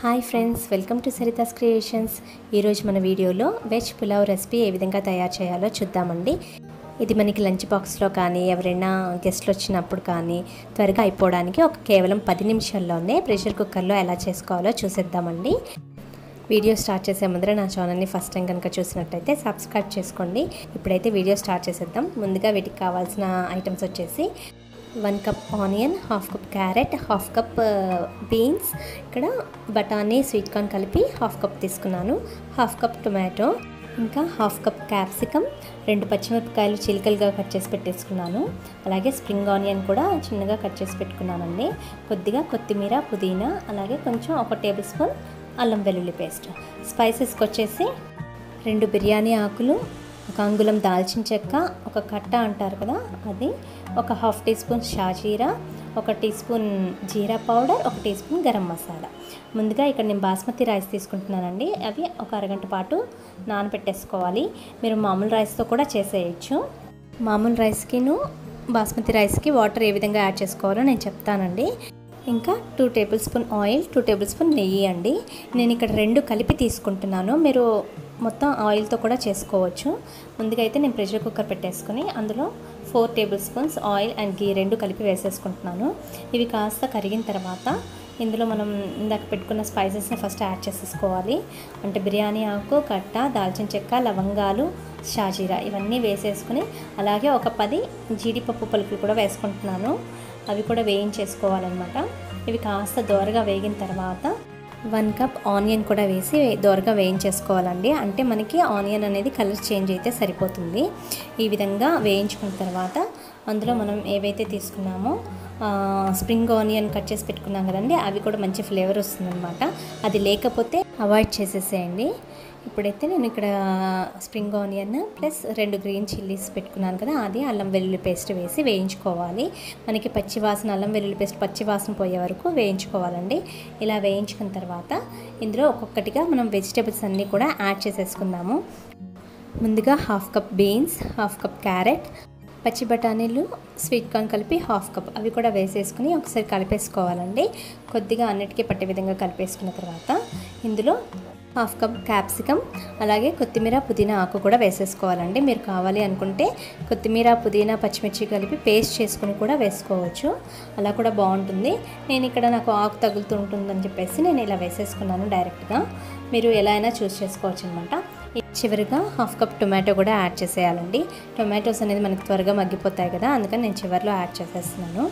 hi friends welcome to Saritha's creations ఈరోజు మన వీడియోలో వెజ్ పులావ్ రెసిపీ ఏ విధంగా తయారు చేయాలో చూద్దామండి ఇది మనకి లంచ్ బాక్స్లో కానీ ఎవరైనా గెస్ట్లు వచ్చినప్పుడు కానీ త్వరగా అయిపోవడానికి ఒక కేవలం పది నిమిషాల్లోనే ప్రెషర్ కుక్కర్లో ఎలా చేసుకోవాలో చూసేద్దామండి వీడియో స్టార్ట్ చేసే ముందర నా ఛానల్ని ఫస్ట్ టైం కనుక చూసినట్టయితే సబ్స్క్రైబ్ చేసుకోండి ఇప్పుడైతే వీడియో స్టార్ట్ చేసేద్దాం ముందుగా వీటికి కావాల్సిన ఐటమ్స్ వచ్చేసి one cup onion half cup carrot half cup beans ఇక్కడ బఠానీ స్వీట్ కార్న్ కలిపి హాఫ్ కప్ తీసుకున్నాను హాఫ్ కప్ టొమాటో ఇంకా హాఫ్ కప్ క్యాప్సికమ్ రెండు పచ్చిమిరపకాయలు చిలికలుగా కట్ చేసి పెట్టేసుకున్నాను అలాగే స్ప్రింగ్ ఆనియన్ కూడా చిన్నగా కట్ చేసి పెట్టుకున్నానండి కొద్దిగా కొత్తిమీర పుదీనా అలాగే కొంచెం ఒక టేబుల్ స్పూన్ అల్లం వెల్లుల్లి పేస్ట్ స్పైసెస్కి వచ్చేసి రెండు బిర్యానీ ఆకులు ఒక అంగుళం దాల్చిన చెక్క ఒక కట్ట అంటారు కదా అది ఒక హాఫ్ టీ స్పూన్ షాజీరా ఒక టీ స్పూన్ జీరా పౌడర్ ఒక టీ స్పూన్ గరం మసాలా ముందుగా ఇక్కడ నేను బాస్మతి రైస్ తీసుకుంటున్నానండి అవి ఒక అరగంట పాటు నానబెట్టేసుకోవాలి మీరు మామూలు రైస్తో కూడా చేసేయచ్చు మామూలు రైస్కిను బాస్మతి రైస్కి వాటర్ ఏ విధంగా యాడ్ చేసుకోవాలో నేను చెప్తానండి ఇంకా two tablespoon oil two tablespoon నెయ్యి అండి నేను ఇక్కడ రెండు కలిపి తీసుకుంటున్నాను మీరు మొత్తం ఆయిల్తో కూడా చేసుకోవచ్చు ముందుగా అయితే నేను ప్రెషర్ కుక్కర్ పెట్టేసుకుని అందులో four tablespoons oil and ghee రెండు కలిపి వేసేసుకుంటున్నాను ఇవి కాస్త కరిగిన తర్వాత ఇందులో మనం ఇందాక పెట్టుకున్న స్పైసెస్ని ఫస్ట్ యాడ్ చేసేసుకోవాలి అంటే బిర్యానీ ఆకు కట్ట దాల్చిన చెక్క లవంగాలు షాజీరా ఇవన్నీ వేసేసుకుని అలాగే ఒక పది జీడిపప్పు పలుకులు కూడా వేసుకుంటున్నాను అవి కూడా వేయించేసుకోవాలన్నమాట ఇవి కాస్త దోరగా వేగిన తర్వాత వన్ కప్ ఆనియన్ కూడా వేసి దోరగా వేయించేసుకోవాలండి అంటే మనకి ఆనియన్ అనేది కలర్ చేంజ్ అయితే సరిపోతుంది ఈ విధంగా వేయించుకున్న తర్వాత అందులో మనం ఏవైతే తీసుకున్నామో స్ప్రింగ్ ఆనియన్ కట్ చేసి పెట్టుకున్నాం కదండి అవి కూడా మంచి ఫ్లేవర్ వస్తుందన్నమాట అది లేకపోతే అవాయిడ్ చేసేసేయండి ఇప్పుడైతే నేను ఇక్కడ స్ప్రింగ్ ఆనియన్ ప్లస్ రెండు గ్రీన్ చిల్లీస్ పెట్టుకున్నాను కదా అది అల్లం వెల్లుల్లి పేస్ట్ వేసి వేయించుకోవాలి మనకి పచ్చి వాసన అల్లం వెల్లుల్లి పేస్ట్ పచ్చి వాసన పోయే వరకు వేయించుకోవాలండి ఇలా వేయించుకున్న తర్వాత ఇందులో ఒక్కొక్కటిగా మనం వెజిటేబుల్స్ అన్నీ కూడా యాడ్ చేసేసుకుందాము ముందుగా half cup beans half cup carrot పచ్చి బఠానీలు స్వీట్ కార్న్ కలిపి హాఫ్ కప్ అవి కూడా వేసేసుకుని ఒకసారి కలిపేసుకోవాలండి కొద్దిగా అన్నిటికీ పట్టే విధంగా కలిపేసుకున్న తర్వాత ఇందులో హాఫ్ కప్ క్యాప్సికమ్ అలాగే కొత్తిమీర పుదీనా ఆకు కూడా వేసేసుకోవాలండి మీరు కావాలి అనుకుంటే కొత్తిమీర పుదీనా పచ్చిమిర్చి కలిపి పేస్ట్ చేసుకుని కూడా వేసుకోవచ్చు అలా కూడా బాగుంటుంది నేను ఇక్కడ నాకు ఆకు తగులుతూ ఉంటుందని చెప్పేసి నేను ఇలా వేసేసుకున్నాను డైరెక్ట్గా మీరు ఎలా అయినా చూస్ చేసుకోవచ్చు అనమాట చివరిగా హాఫ్ కప్ టొమాటో కూడా యాడ్ చేసేయాలండి టొమాటోస్ అనేది మనకి త్వరగా మగ్గిపోతాయి కదా అందుకని నేను చివరిలో యాడ్ చేసేస్తున్నాను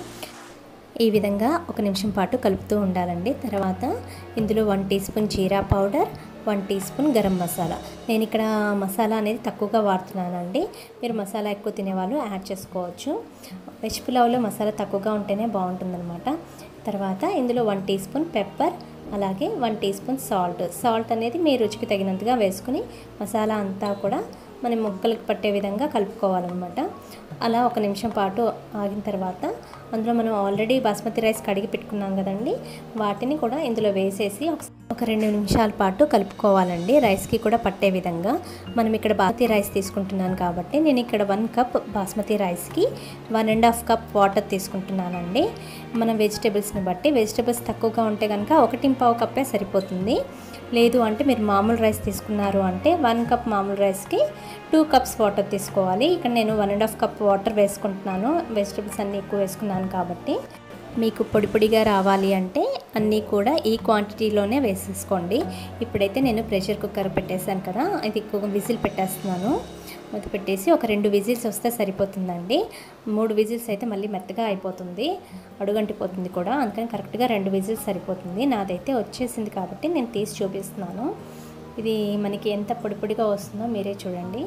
ఈ విధంగా ఒక నిమిషం పాటు కలుపుతూ ఉండాలండి తర్వాత ఇందులో వన్ టీ స్పూన్ జీరా powder one teaspoon garam masala నేను ఇక్కడ మసాలా అనేది తక్కువగా వాడుతున్నానండి మీరు మసాలా ఎక్కువ తినేవాళ్ళు యాడ్ చేసుకోవచ్చు వెజ్ పులావ్లో మసాలా తక్కువగా ఉంటేనే బాగుంటుందన్నమాట తర్వాత ఇందులో వన్ టీ స్పూన్ పెప్పర్ అలాగే one teaspoon salt salt అనేది మీ రుచికి తగినంతగా వేసుకుని మసాలా అంతా కూడా మన ముక్కలకు పట్టే విధంగా కలుపుకోవాలన్నమాట అలా ఒక నిమిషం పాటు ఆగిన తర్వాత అందులో మనం ఆల్రెడీ బాస్మతి రైస్ కడిగి పెట్టుకున్నాం కదండి వాటిని కూడా ఇందులో వేసేసి ఒక రెండు నిమిషాల పాటు కలుపుకోవాలండి రైస్కి కూడా పట్టే విధంగా మనం ఇక్కడ బాస్మతి రైస్ తీసుకుంటున్నాను కాబట్టి నేను ఇక్కడ వన్ కప్ బాస్మతి రైస్కి one and half cup water తీసుకుంటున్నానండి మన వెజిటేబుల్స్ని బట్టి వెజిటేబుల్స్ తక్కువగా ఉంటే కనుక ఒకటి పావు కప్పే సరిపోతుంది లేదు అంటే మీరు మామూలు రైస్ తీసుకున్నారు అంటే వన్ కప్ మామూలు రైస్కి టూ కప్స్ వాటర్ తీసుకోవాలి ఇక్కడ నేను one and half cup water వేసుకుంటున్నాను వెజిటేబుల్స్ అన్నీ ఎక్కువ వేసుకున్నాను కాబట్టి మీకు పొడి పొడిగా రావాలి అంటే అన్నీ కూడా ఈ క్వాంటిటీలోనే వేసేసుకోండి ఇప్పుడైతే నేను ప్రెషర్ కుక్కర్ పెట్టేశాను కదా ఇది ఎక్కువ విజిల్ పెట్టేస్తున్నాను మూత పెట్టేసి ఒక రెండు విజిల్స్ వస్తే సరిపోతుందండి మూడు విజిల్స్ అయితే మళ్ళీ మెత్తగా అయిపోతుంది అడుగంటిపోతుంది కూడా అందుకని కరెక్ట్గా రెండు విజిల్స్ సరిపోతుంది నాదైతే వచ్చేసింది కాబట్టి నేను తీసి చూపిస్తున్నాను ఇది మనకి ఎంత పొడి పొడిగా వస్తుందో మీరే చూడండి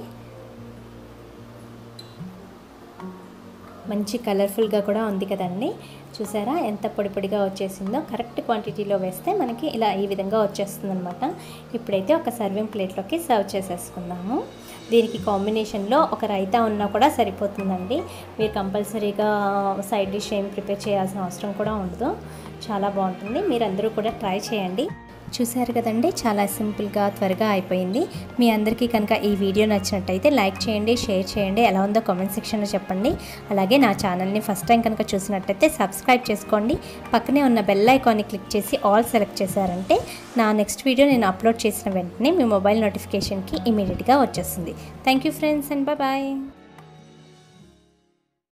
మంచి కలర్ఫుల్గా కూడా ఉంది కదండి చూసారా ఎంత పొడి పొడిగా వచ్చేసిందో కరెక్ట్ క్వాంటిటీలో వేస్తే మనకి ఇలా ఈ విధంగా వచ్చేస్తుంది అనమాట ఇప్పుడైతే ఒక సర్వింగ్ ప్లేట్లోకి సర్వ్ చేసేసుకుందాము దీనికి కాంబినేషన్లో ఒక రైతా ఉన్నా కూడా సరిపోతుందండి మీరు కంపల్సరీగా సైడ్ డిష్ ఏం ప్రిపేర్ చేయాల్సిన అవసరం కూడా ఉండదు చాలా బాగుంటుంది మీరు అందరూ కూడా ట్రై చేయండి చూశారు కదండి చాలా సింపుల్గా త్వరగా అయిపోయింది మీ అందరికీ కనుక ఈ వీడియో నచ్చినట్టయితే లైక్ చేయండి షేర్ చేయండి ఎలా ఉందో కామెంట్ సెక్షన్లో చెప్పండి అలాగే నా ఛానల్ని ఫస్ట్ టైం కనుక చూసినట్టయితే సబ్స్క్రైబ్ చేసుకోండి పక్కనే ఉన్న బెల్ ఐకాన్ని క్లిక్ చేసి ఆల్ సెలెక్ట్ చేశారంటే నా నెక్స్ట్ వీడియో నేను అప్లోడ్ చేసిన వెంటనే మీ మొబైల్ నోటిఫికేషన్కి ఇమీడియట్గా వచ్చేస్తుంది thank you friends and bye